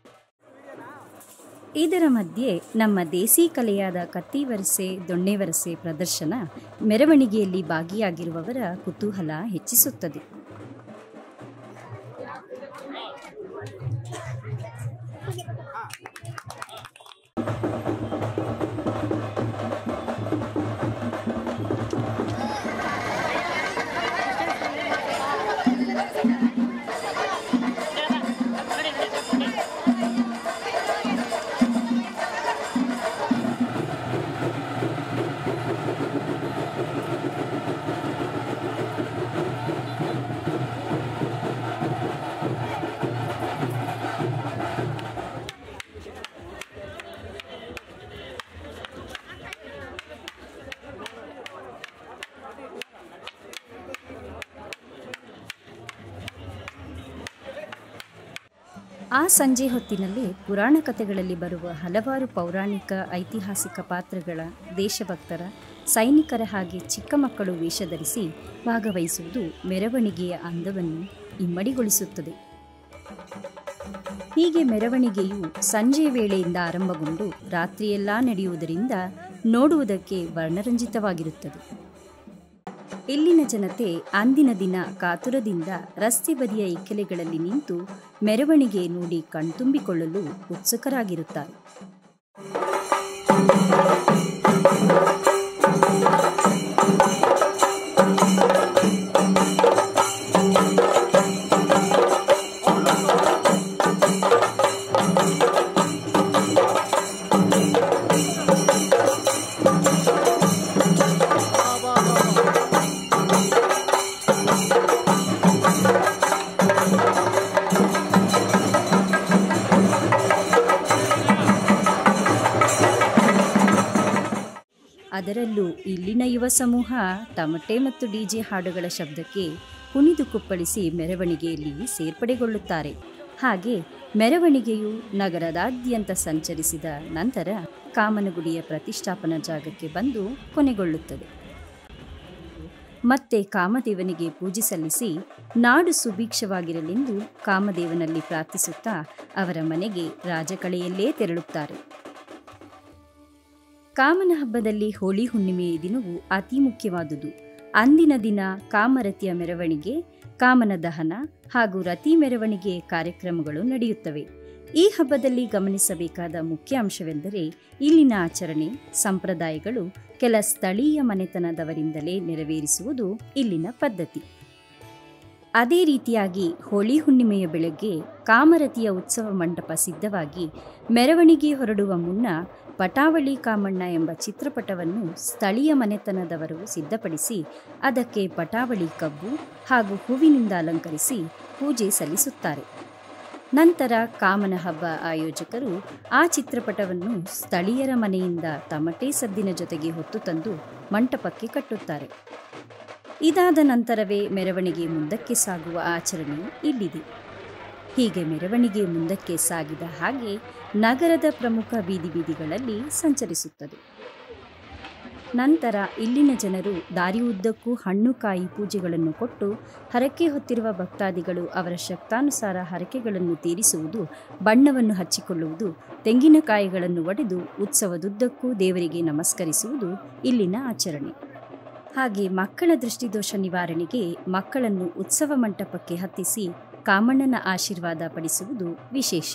ಇದರ ಮಧ್ಯೆ ನಮ್ಮ ದೇಸಿ ಕಲೆಯಾದ ಕತ್ತಿ ವರಸೆ ದೊಣ್ಣೆ ವರಸೆ ಪ್ರದರ್ಶನ ಮೆರವಣಿಗೆಯಲ್ಲಿ ಭಾಗಿಯಾಗಿರುವವರ ಕುತೂಹಲ ಹೆಚ್ಚಿಸುತ್ತದೆ ಆ ಸಂಜೆ ಹೊತ್ತಿನಲ್ಲಿ ಪುರಾಣ ಕಥೆಗಳಲ್ಲಿ ಬರುವ ಹಲವಾರು ಪೌರಾಣಿಕ ಐತಿಹಾಸಿಕ ಪಾತ್ರಗಳ ದೇಶಭಕ್ತರ ಸೈನಿಕರ ಹಾಗೆ ಚಿಕ್ಕ ಮಕ್ಕಳು ವೇಷ ಧರಿಸಿ ಭಾಗವಹಿಸುವುದು ಮೆರವಣಿಗೆಯ ಅಂದವನ್ನು ಇಮ್ಮಡಿಗೊಳಿಸುತ್ತದೆ ಹೀಗೆ ಮೆರವಣಿಗೆಯು ಸಂಜೆ ವೇಳೆಯಿಂದ ಆರಂಭಗೊಂಡು ರಾತ್ರಿಯೆಲ್ಲ ನಡೆಯುವುದರಿಂದ ನೋಡುವುದಕ್ಕೆ ವರ್ಣರಂಜಿತವಾಗಿರುತ್ತದೆ ಇಲ್ಲಿನ ಜನತೆ ಅಂದಿನ ದಿನ ಕಾತುರದಿಂದ ರಸ್ತೆ ಬದಿಯ ಇಕ್ಕೆಲೆಗಳಲ್ಲಿ ನಿಂತು ಮೆರವಣಿಗೆ ನೋಡಿ ಕಣ್ತುಂಬಿಕೊಳ್ಳಲು ಉತ್ಸುಕರಾಗಿರುತ್ತಾರೆ ಅದರಲ್ಲೂ ಇಲ್ಲಿನ ಯುವ ಸಮೂಹ ತಮಟೆ ಮತ್ತು ಡಿಜೆ ಹಾಡುಗಳ ಶಬ್ದಕ್ಕೆ ಕುಣಿದು ಕುಪ್ಪಳಿಸಿ ಮೆರವಣಿಗೆಯಲ್ಲಿ ಸೇರ್ಪಡೆಗೊಳ್ಳುತ್ತಾರೆ ಹಾಗೆ ಮೆರವಣಿಗೆಯು ನಗರದಾದ್ಯಂತ ಸಂಚರಿಸಿದ ನಂತರ ಕಾಮನಗುಡಿಯ ಪ್ರತಿಷ್ಠಾಪನಾ ಜಾಗಕ್ಕೆ ಬಂದು ಕೊನೆಗೊಳ್ಳುತ್ತದೆ ಮತ್ತೆ ಕಾಮದೇವನಿಗೆ ಪೂಜೆ ಸಲ್ಲಿಸಿ ನಾಡು ಸುಭಿಕ್ಷವಾಗಿರಲೆಂದು ಕಾಮದೇವನಲ್ಲಿ ಪ್ರಾರ್ಥಿಸುತ್ತಾ ಅವರ ಮನೆಗೆ ರಾಜಕಳೆಯಲ್ಲೇ ತೆರಳುತ್ತಾರೆ ಕಾಮನ ಹಬ್ಬದಲ್ಲಿ ಹೋಳಿ ಹುಣ್ಣಿಮೆಯ ದಿನವು ಅತಿ ಮುಖ್ಯವಾದುದು ಅಂದಿನ ದಿನ ಕಾಮರತಿಯ ಮೆರವಣಿಗೆ ಕಾಮನ ದಹನ ಹಾಗೂ ರತಿ ಮೆರವಣಿಗೆ ಕಾರ್ಯಕ್ರಮಗಳು ನಡೆಯುತ್ತವೆ ಈ ಹಬ್ಬದಲ್ಲಿ ಗಮನಿಸಬೇಕಾದ ಮುಖ್ಯ ಅಂಶವೆಂದರೆ ಇಲ್ಲಿನ ಆಚರಣೆ ಸಂಪ್ರದಾಯಗಳು ಕೆಲ ಸ್ಥಳೀಯ ಮನೆತನದವರಿಂದಲೇ ನೆರವೇರಿಸುವುದು ಇಲ್ಲಿನ ಪದ್ಧತಿ ಅದೇ ರೀತಿಯಾಗಿ ಹೋಳಿ ಹುಣ್ಣಿಮೆಯ ಬೆಳಗ್ಗೆ ಕಾಮರತಿಯ ಉತ್ಸವ ಮಂಟಪ ಸಿದ್ಧವಾಗಿ ಮೆರವಣಿಗೆ ಹೊರಡುವ ಮುನ್ನ ಪಟಾವಳಿ ಕಾಮಣ್ಣ ಎಂಬ ಚಿತ್ರಪಟವನ್ನು ಸ್ಥಳೀಯ ಮನೆತನದವರು ಸಿದ್ಧಪಡಿಸಿ ಅದಕ್ಕೆ ಪಟಾವಳಿ ಕಬ್ಬು ಹಾಗೂ ಹೂವಿನಿಂದ ಅಲಂಕರಿಸಿ ಪೂಜೆ ಸಲ್ಲಿಸುತ್ತಾರೆ ನಂತರ ಕಾಮನ ಹಬ್ಬ ಆಯೋಜಕರು ಆ ಚಿತ್ರಪಟವನ್ನು ಸ್ಥಳೀಯರ ಮನೆಯಿಂದ ತಮಟೆ ಸದ್ದಿನ ಜೊತೆಗೆ ಹೊತ್ತು ತಂದು ಮಂಟಪಕ್ಕೆ ಕಟ್ಟುತ್ತಾರೆ ಇದಾದ ನಂತರವೇ ಮೆರವಣಿಗೆ ಮುಂದಕ್ಕೆ ಸಾಗುವ ಆಚರಣೆ ಇಲ್ಲಿದೆ ಹೀಗೆ ಮೆರವಣಿಗೆ ಮುಂದಕ್ಕೆ ಸಾಗಿದ ಹಾಗೆ ನಗರದ ಪ್ರಮುಖ ಬೀದಿ ಬೀದಿಗಳಲ್ಲಿ ಸಂಚರಿಸುತ್ತದೆ ನಂತರ ಇಲ್ಲಿನ ಜನರು ದಾರಿ ಉದ್ದಕ್ಕೂ ಹಣ್ಣು ಕಾಯಿ ಪೂಜೆಗಳನ್ನು ಕೊಟ್ಟು ಹರಕೆ ಹೊತ್ತಿರುವ ಭಕ್ತಾದಿಗಳು ಅವರ ಶಕ್ತಾನುಸಾರ ಹರಕೆಗಳನ್ನು ತೀರಿಸುವುದು ಬಣ್ಣವನ್ನು ಹಚ್ಚಿಕೊಳ್ಳುವುದು ತೆಂಗಿನಕಾಯಿಗಳನ್ನು ಒಡೆದು ಉತ್ಸವದುದ್ದಕ್ಕೂ ದೇವರಿಗೆ ನಮಸ್ಕರಿಸುವುದು ಇಲ್ಲಿನ ಆಚರಣೆ ಹಾಗೆ ಮಕ್ಕಳ ದೃಷ್ಟಿದೋಷ ನಿವಾರಣೆಗೆ ಮಕ್ಕಳನ್ನು ಉತ್ಸವ ಮಂಟಪಕ್ಕೆ ಹತ್ತಿಸಿ ಕಾಮಣ್ಣನ ಆಶೀರ್ವಾದ ಪಡಿಸುವುದು ವಿಶೇಷ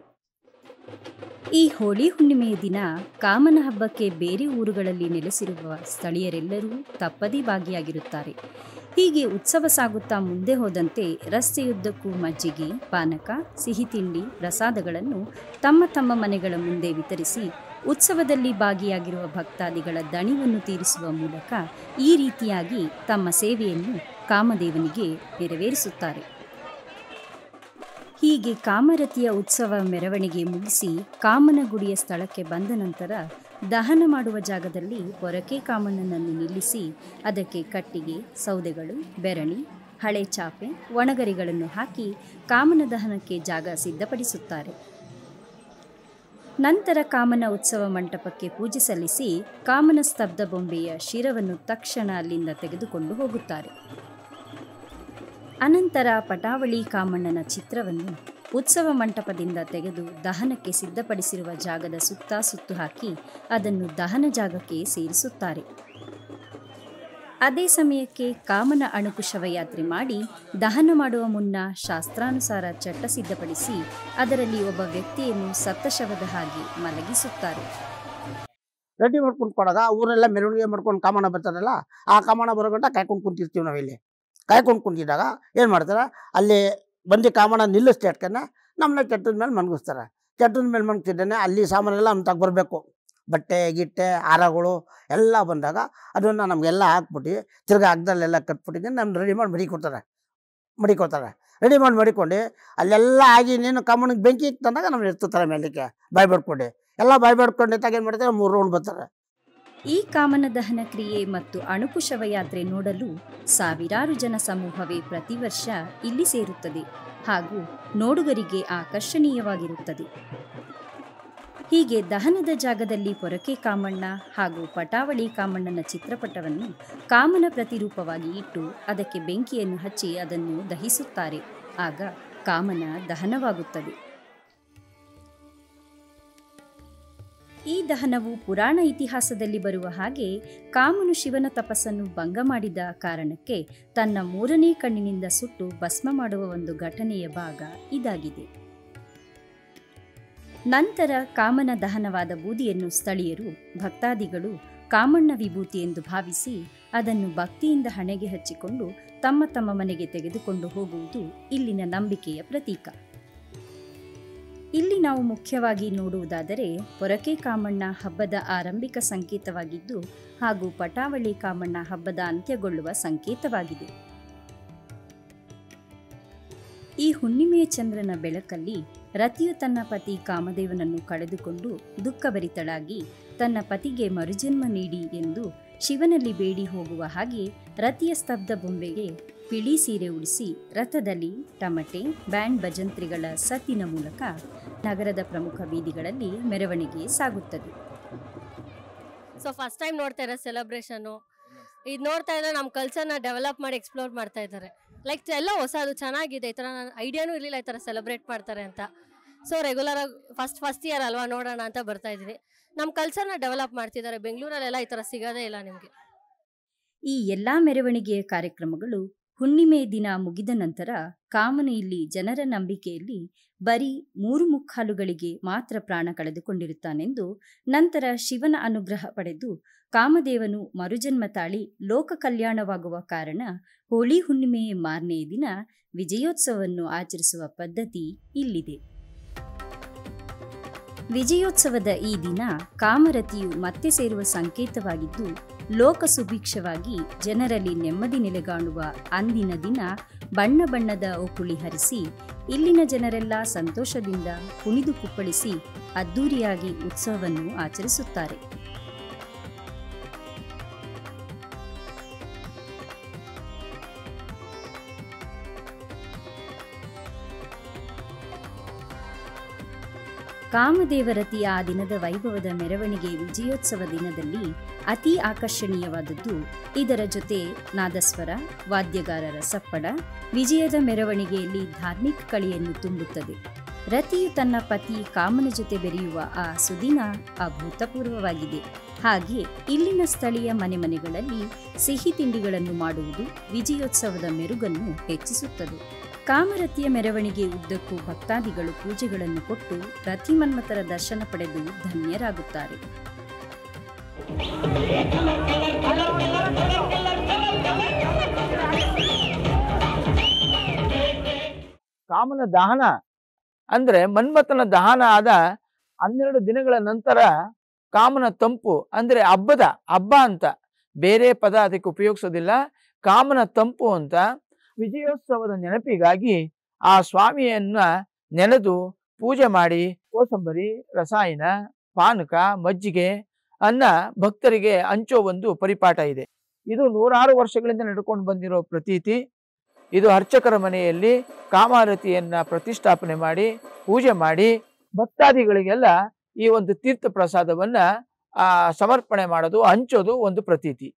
ಈ ಹೋಳಿ ಹುಣ್ಣಿಮೆಯ ದಿನ ಕಾಮನ ಹಬ್ಬಕ್ಕೆ ಬೇರೆ ಊರುಗಳಲ್ಲಿ ನೆಲೆಸಿರುವ ಸ್ಥಳೀಯರೆಲ್ಲರೂ ತಪ್ಪದೇ ಭಾಗಿಯಾಗಿರುತ್ತಾರೆ ಹೀಗೆ ಉತ್ಸವ ಸಾಗುತ್ತಾ ಮುಂದೆ ಹೋದಂತೆ ರಸ್ತೆಯುದ್ದಕ್ಕೂ ಮಜ್ಜಿಗೆ ಪಾನಕ ಸಿಹಿ ತಿಂಡಿ ಪ್ರಸಾದಗಳನ್ನು ತಮ್ಮ ತಮ್ಮ ಮನೆಗಳ ಮುಂದೆ ವಿತರಿಸಿ ಉತ್ಸವದಲ್ಲಿ ಭಾಗಿಯಾಗಿರುವ ಭಕ್ತಾದಿಗಳ ದಣಿವನ್ನು ತೀರಿಸುವ ಮೂಲಕ ಈ ರೀತಿಯಾಗಿ ತಮ್ಮ ಸೇವೆಯನ್ನು ಕಾಮದೇವನಿಗೆ ನೆರವೇರಿಸುತ್ತಾರೆ ಹೀಗೆ ಕಾಮರತಿಯ ಉತ್ಸವ ಮೆರವಣಿಗೆ ಮುಗಿಸಿ ಕಾಮನಗುಡಿಯ ಸ್ಥಳಕ್ಕೆ ಬಂದ ನಂತರ ದಹನ ಮಾಡುವ ಜಾಗದಲ್ಲಿ ಪೊರಕೆ ಕಾಮಣ್ಣನನ್ನು ನಿಲ್ಲಿಸಿ ಅದಕ್ಕೆ ಕಟ್ಟಿಗೆ ಸೌದೆಗಳು ಬೆರಣಿ ಹಳೆ ಚಾಪೆ ಒಣಗರಿಗಳನ್ನು ಹಾಕಿ ಕಾಮನ ದಹನಕ್ಕೆ ಜಾಗ ಸಿದ್ಧಪಡಿಸುತ್ತಾರೆ ನಂತರ ಕಾಮನ ಉತ್ಸವ ಮಂಟಪಕ್ಕೆ ಪೂಜೆ ಸಲ್ಲಿಸಿ ಕಾಮನ ಸ್ತಬ್ಧ ಬೊಂಬೆಯ ಶಿರವನ್ನು ತಕ್ಷಣ ಅಲ್ಲಿಂದ ತೆಗೆದುಕೊಂಡು ಹೋಗುತ್ತಾರೆ ಅನಂತರ ಪಟಾವಳಿ ಕಾಮಣ್ಣನ ಚಿತ್ರವನ್ನು ಉತ್ಸವ ಮಂಟಪದಿಂದ ತೆಗೆದು ದಹನಕ್ಕೆ ಸಿದ್ಧಪಡಿಸಿರುವ ಜಾಗದ ಸುತ್ತ ಸುತ್ತು ಹಾಕಿ ಅದನ್ನು ದಹನ ಜಾಗಕ್ಕೆ ಸೇರಿಸುತ್ತಾರೆ ಅದೇ ಸಮಯಕ್ಕೆ ಕಾಮನ ಅಣುಕು ಶವಯಾತ್ರೆ ಮಾಡಿ ದಹನ ಮಾಡುವ ಮುನ್ನ ಶಾಸ್ತ್ರಾನುಸಾರ ಚಟ್ಟ ಸಿದ್ಧಪಡಿಸಿ ಅದರಲ್ಲಿ ಒಬ್ಬ ವ್ಯಕ್ತಿಯನ್ನು ಸತ್ತ ಶವದ ಹಾಗೆ ಮಲಗಿಸುತ್ತಾರೆ ರೆಡಿ ಮಾಡ್ಕೊಂಡು ಕೊಡಾಗ ಊರೆಲ್ಲ ಮೆರವಣಿಗೆ ಮಾಡ್ಕೊಂಡು ಕಾಮಣ್ಣ ಬರ್ತಾರಲ್ಲ ಆ ಕಾಮಣ್ಣ ಬರೋ ಗಂಟ ಕಾಯ್ಕೊಂಡು ಕುಂತಿರ್ತೀವಿ ನಾವು ಇಲ್ಲಿ ಕಾಯ್ಕೊಂಡು ಕುಂತಿದ್ದಾಗ ಏನು ಮಾಡ್ತಾರೆ ಅಲ್ಲಿ ಬಂದು ಕಾಮಣ್ಣ ನಿಲ್ಲಿಸ್ತೆ ಅಟ್ಕನ್ನ ನಮ್ಮನ್ನ ಚಟ್ಟದ ಮೇಲೆ ಮನ್ಗಿಸ್ತಾರೆ ಚಟ್ಟದ ಮೇಲೆ ಮನ್ಗಿಸಿದ್ದಾನೆ ಅಲ್ಲಿ ಸಾಮಾನೆಲ್ಲ ನಮ್ಮ ತಗ ಬರಬೇಕು ಬಟ್ಟೆ ಗಿಟ್ಟೆ ಹಾರಗಳು ಎಲ್ಲ ಬಂದಾಗ ಅದನ್ನು ನಮಗೆಲ್ಲ ಹಾಕ್ಬಿಟ್ಟು ತಿರ್ಗಾ ಅಗ್ದಲ್ಲೆಲ್ಲ ಕಟ್ಬಿಟ್ಟಿದ್ದೀನಿ ನಮ್ಗೆ ರೆಡಿ ಮಾಡಿ ಮಡಿಕೊಡ್ತಾರೆ ಮಡಿಕೊಡ್ತಾರೆ ರೆಡಿ ಮಾಡಿ ಮಡಿಕೊಂಡು ಅಲ್ಲೆಲ್ಲ ಆಗಿ ನೀನು ಕಾಮಣ್ಣಿಗೆ ಬೆಂಕಿ ಇತ್ತಂದಾಗ ನಮ್ಗೆ ಎತ್ತುತ್ತಾರೆ ಮೇಲಕ್ಕೆ ಬಾಯ್ ಬಡ್ಕೊಂಡು ಎಲ್ಲ ಬಾಯ್ ಬಡ್ಕೊಂಡು ಎತ್ತಾಗ ಏನು ಮಾಡ್ತಾರೆ ಮೂರು ರೌಂಡ್ ಬರ್ತಾರೆ ಈ ಕಾಮನ ದಹನ ಕ್ರಿಯೆ ಮತ್ತು ಅಣುಕು ಶವಯಾತ್ರೆ ನೋಡಲು ಸಾವಿರಾರು ಜನ ಸಮೂಹವೇ ಪ್ರತಿ ವರ್ಷ ಇಲ್ಲಿ ಸೇರುತ್ತದೆ ಹಾಗೂ ನೋಡುಗರಿಗೆ ಆಕರ್ಷಣೀಯವಾಗಿರುತ್ತದೆ ಹೀಗೆ ದಹನದ ಜಾಗದಲ್ಲಿ ಪೊರಕೆ ಕಾಮಣ್ಣ ಹಾಗೂ ಪಟಾವಳಿ ಕಾಮಣ್ಣನ ಚಿತ್ರಪಟವನ್ನು ಕಾಮನ ಪ್ರತಿರೂಪವಾಗಿ ಇಟ್ಟು ಅದಕ್ಕೆ ಬೆಂಕಿಯನ್ನು ಹಚ್ಚಿ ಅದನ್ನು ದಹಿಸುತ್ತಾರೆ ಆಗ ಕಾಮನ ದಹನವಾಗುತ್ತದೆ ಈ ದಹನವು ಪುರಾಣ ಇತಿಹಾಸದಲ್ಲಿ ಬರುವ ಹಾಗೆ ಕಾಮನು ಶಿವನ ತಪಸ್ಸನ್ನು ಭಂಗ ಮಾಡಿದ ಕಾರಣಕ್ಕೆ ತನ್ನ ಮೂರನೇ ಕಣ್ಣಿನಿಂದ ಸುಟ್ಟು ಭಸ್ಮ ಮಾಡುವ ಒಂದು ಘಟನೆಯ ಭಾಗ ಇದಾಗಿದೆ ನಂತರ ಕಾಮನ ದಹನವಾದ ಬೂದಿಯನ್ನು ಸ್ಥಳೀಯರು ಭಕ್ತಾದಿಗಳು ಕಾಮಣ್ಣ ವಿಭೂತಿ ಎಂದು ಭಾವಿಸಿ ಅದನ್ನು ಭಕ್ತಿಯಿಂದ ಹಣೆಗೆ ಹಚ್ಚಿಕೊಂಡು ತಮ್ಮ ತಮ್ಮ ಮನೆಗೆ ತೆಗೆದುಕೊಂಡು ಹೋಗುವುದು ಇಲ್ಲಿನ ನಂಬಿಕೆಯ ಪ್ರತೀಕ ಇಲ್ಲಿ ನಾವು ಮುಖ್ಯವಾಗಿ ನೋಡುವುದಾದರೆ ಪೊರಕೆ ಕಾಮಣ್ಣ ಹಬ್ಬದ ಆರಂಭಿಕ ಸಂಕೇತವಾಗಿದ್ದು ಹಾಗೂ ಪಟಾವಳಿ ಕಾಮಣ್ಣ ಹಬ್ಬದ ಅಂತ್ಯಗೊಳ್ಳುವ ಸಂಕೇತವಾಗಿದೆ ಈ ಹುಣ್ಣಿಮೆಯ ಚಂದ್ರನ ಬೆಳಕಲ್ಲಿ ರತಿಯು ತನ್ನ ಪತಿ ಕಾಮದೇವನನ್ನು ಕಳೆದುಕೊಂಡು ದುಃಖಭರಿತಳಾಗಿ ತನ್ನ ಪತಿಗೆ ಮರುಜನ್ಮ ನೀಡಿ ಎಂದು ಶಿವನಲ್ಲಿ ಬೇಡಿ ಹೋಗುವ ಹಾಗೆ ರತಿಯ ಸ್ತಬ್ಧ ಬೊಂಬೆಗೆ ಬಿಳಿ ಸೀರೆ ಉಡಿಸಿ ರಥದಲ್ಲಿ ಟಮಟೆ ಬ್ಯಾಂಡ್ ಭಜಂತ್ರಿಗಳ ಸತ್ತಿನ ಮೂಲಕ ನಗರದ ಪ್ರಮುಖ ಬೀದಿಗಳಲ್ಲಿ ಮೆರವಣಿಗೆ ಸಾಗುತ್ತದೆ ಸೊ ಫಸ್ಟ್ ಟೈಮ್ ನೋಡ್ತಾ ಇರೋ ಸೆಲೆಬ್ರೇಷನು ಇದು ನೋಡ್ತಾ ಇದ್ರೆ ನಮ್ಮ ಕಲ್ಚರ್ನ ಡೆವಲಪ್ ಮಾಡಿ ಎಕ್ಸ್ಪ್ಲೋರ್ ಮಾಡ್ತಾ ಇದ್ದಾರೆ ಲೈಕ್ ಎಲ್ಲ ಹೊಸದು ಚೆನ್ನಾಗಿದೆ ಈ ಥರ ನನ್ನ ಐಡಿಯಾನೂ ಇರಲಿಲ್ಲ ಈ ಥರ ಸೆಲೆಬ್ರೇಟ್ ಮಾಡ್ತಾರೆ ಅಂತ ಸೊ ರೆಗ್ಯುಲರಾಗಿ ಫಸ್ಟ್ ಫಸ್ಟ್ ಇಯರ್ ಅಲ್ವಾ ನೋಡೋಣ ಅಂತ ಬರ್ತಾ ಇದ್ದೀನಿ ನಮ್ಮ ಕಲ್ಚರ್ನ ಡೆವಲಪ್ ಮಾಡ್ತಿದ್ದಾರೆ ಬೆಂಗಳೂರಲ್ಲೆಲ್ಲ ಈ ಥರ ಸಿಗೋದೇ ಇಲ್ಲ ನಿಮಗೆ ಈ ಎಲ್ಲಾ ಮೆರವಣಿಗೆಯ ಕಾರ್ಯಕ್ರಮಗಳು ಹುಣ್ಣಿಮೆ ದಿನ ಮುಗಿದ ನಂತರ ಕಾಮನು ಇಲ್ಲಿ ಜನರ ನಂಬಿಕೆಯಲ್ಲಿ ಬರೀ ಮೂರು ಮುಕ್ಕಾಲುಗಳಿಗೆ ಮಾತ್ರ ಪ್ರಾಣ ಕಳೆದುಕೊಂಡಿರುತ್ತಾನೆಂದು ನಂತರ ಶಿವನ ಅನುಗ್ರಹ ಪಡೆದು ಕಾಮದೇವನು ಮರುಜನ್ಮ ತಾಳಿ ಲೋಕ ಕಲ್ಯಾಣವಾಗುವ ಕಾರಣ ಹೋಳಿ ಹುಣ್ಣಿಮೆಯ ಮಾರನೆಯ ದಿನ ವಿಜಯೋತ್ಸವವನ್ನು ಆಚರಿಸುವ ಪದ್ಧತಿ ಇಲ್ಲಿದೆ ವಿಜಯೋತ್ಸವದ ಈ ದಿನ ಕಾಮರತಿಯು ಮತ್ತೆ ಸೇರುವ ಸಂಕೇತವಾಗಿದ್ದು ಲೋಕ ಸುಭಿಕ್ಷವಾಗಿ ಜನರಲ್ಲಿ ನೆಮ್ಮದಿ ನೆಲೆಗಾಣುವ ಅಂದಿನ ದಿನ ಬಣ್ಣ ಬಣ್ಣದ ಒಕುಳಿ ಹರಿಸಿ ಇಲ್ಲಿನ ಜನರೆಲ್ಲ ಸಂತೋಷದಿಂದ ಕುಣಿದು ಕುಪ್ಪಳಿಸಿ ಅದ್ದೂರಿಯಾಗಿ ಉತ್ಸವವನ್ನು ಆಚರಿಸುತ್ತಾರೆ ಕಾಮದೇವರತಿಯ ಆ ದಿನದ ವೈಭವದ ಮೆರವಣಿಗೆ ವಿಜಯೋತ್ಸವ ದಿನದಲ್ಲಿ ಅತಿ ಆಕರ್ಷಣೀಯವಾದದ್ದು ಇದರ ಜೊತೆ ನಾದಸ್ವರ ವಾದ್ಯಗಾರರ ಸಪ್ಪಳ ವಿಜಯದ ಮೆರವಣಿಗೆಯಲ್ಲಿ ಧಾರ್ಮಿಕ ಕಳೆಯನ್ನು ತುಂಬುತ್ತದೆ ರತಿಯು ತನ್ನ ಪತಿ ಕಾಮನ ಜೊತೆ ಬೆರೆಯುವ ಆ ಸುದಿನ ಅಭೂತಪೂರ್ವವಾಗಿದೆ ಹಾಗೆ ಇಲ್ಲಿನ ಸ್ಥಳೀಯ ಮನೆ ಮನೆಗಳಲ್ಲಿ ಸಿಹಿ ತಿಂಡಿಗಳನ್ನು ಮಾಡುವುದು ವಿಜಯೋತ್ಸವದ ಮೆರುಗನ್ನು ಹೆಚ್ಚಿಸುತ್ತದೆ ಕಾಮರತಿಯ ಮೆರವಣಿಗೆ ಉದ್ದಕ್ಕೂ ಭಕ್ತಾದಿಗಳು ಪೂಜೆಗಳನ್ನು ಕೊಟ್ಟು ರತಿ ಮನ್ಮಥರ ದರ್ಶನ ಪಡೆದು ಧನ್ಯರಾಗುತ್ತಾರೆ ಕಾಮನ ದಹನ ಅಂದ್ರೆ ಮನ್ಮಥನ ದಹನ ಆದ ಹನ್ನೆರಡು ದಿನಗಳ ನಂತರ ಕಾಮನ ತಂಪು ಅಂದ್ರೆ ಹಬ್ಬದ ಹಬ್ಬ ಅಂತ ಬೇರೆ ಪದ ಅದಕ್ಕೆ ಉಪಯೋಗಿಸೋದಿಲ್ಲ ಕಾಮನ ತಂಪು ಅಂತ ವಿಜಯೋತ್ಸವದ ನೆನಪಿಗಾಗಿ ಆ ಸ್ವಾಮಿಯನ್ನ ನೆನೆದು ಪೂಜೆ ಮಾಡಿ ಕೋಸಂಬರಿ ರಸಾಯನ ಪಾನಕ ಮಜ್ಜಿಗೆ ಅನ್ನ ಭಕ್ತರಿಗೆ ಹಂಚೋ ಒಂದು ಪರಿಪಾಠ ಇದೆ ಇದು ನೂರಾರು ವರ್ಷಗಳಿಂದ ನಡ್ಕೊಂಡು ಬಂದಿರೋ ಪ್ರತೀತಿ ಇದು ಅರ್ಚಕರ ಮನೆಯಲ್ಲಿ ಕಾಮಾರತಿಯನ್ನ ಪ್ರತಿಷ್ಠಾಪನೆ ಮಾಡಿ ಪೂಜೆ ಮಾಡಿ ಭಕ್ತಾದಿಗಳಿಗೆಲ್ಲ ಈ ಒಂದು ತೀರ್ಥ ಪ್ರಸಾದವನ್ನ ಆ ಸಮರ್ಪಣೆ ಮಾಡೋದು ಹಂಚೋದು ಒಂದು ಪ್ರತೀತಿ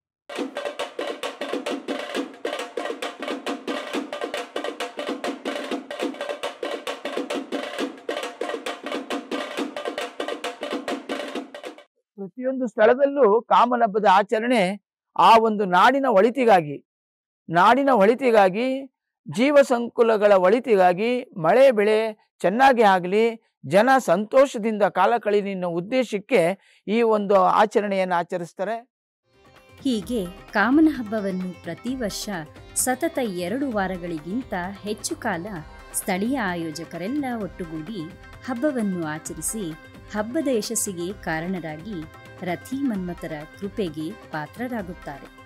ಪ್ರತಿಯೊಂದು ಸ್ಥಳದಲ್ಲೂ ಕಾಮನ ಹಬ್ಬದ ಆಚರಣೆ ಆ ಒಂದು ನಾಡಿನ ಒಳಿತಿಗಾಗಿ ನಾಡಿನ ಒಳಿತಿಗಾಗಿ ಜೀವ ಸಂಕುಲಗಳ ಒಳಿತಿಗಾಗಿ ಮಳೆ ಬೆಳೆ ಚೆನ್ನಾಗಿ ಆಗಲಿ ಜನ ಸಂತೋಷದಿಂದ ಕಾಲ ಕಳೀಲಿ ಅನ್ನೋ ಉದ್ದೇಶಕ್ಕೆ ಈ ಒಂದು ಆಚರಣೆಯನ್ನು ಆಚರಿಸ್ತಾರೆ ಹೀಗೆ ಕಾಮನ ಹಬ್ಬವನ್ನು ಪ್ರತಿ ವರ್ಷ ಸತತ ಎರಡು ವಾರಗಳಿಗಿಂತ ಹೆಚ್ಚು ಕಾಲ ಸ್ಥಳೀಯ ಆಯೋಜಕರೆಲ್ಲ ಒಟ್ಟುಗೂಡಿ ಹಬ್ಬವನ್ನು ಆಚರಿಸಿ ಹಬ್ಬದ ಯಶಸ್ಸಿಗೆ ಕಾರಣರಾಗಿ ರಥಿ ಮನ್ಮಥರ ಕೃಪೆಗೆ ಪಾತ್ರರಾಗುತ್ತಾರೆ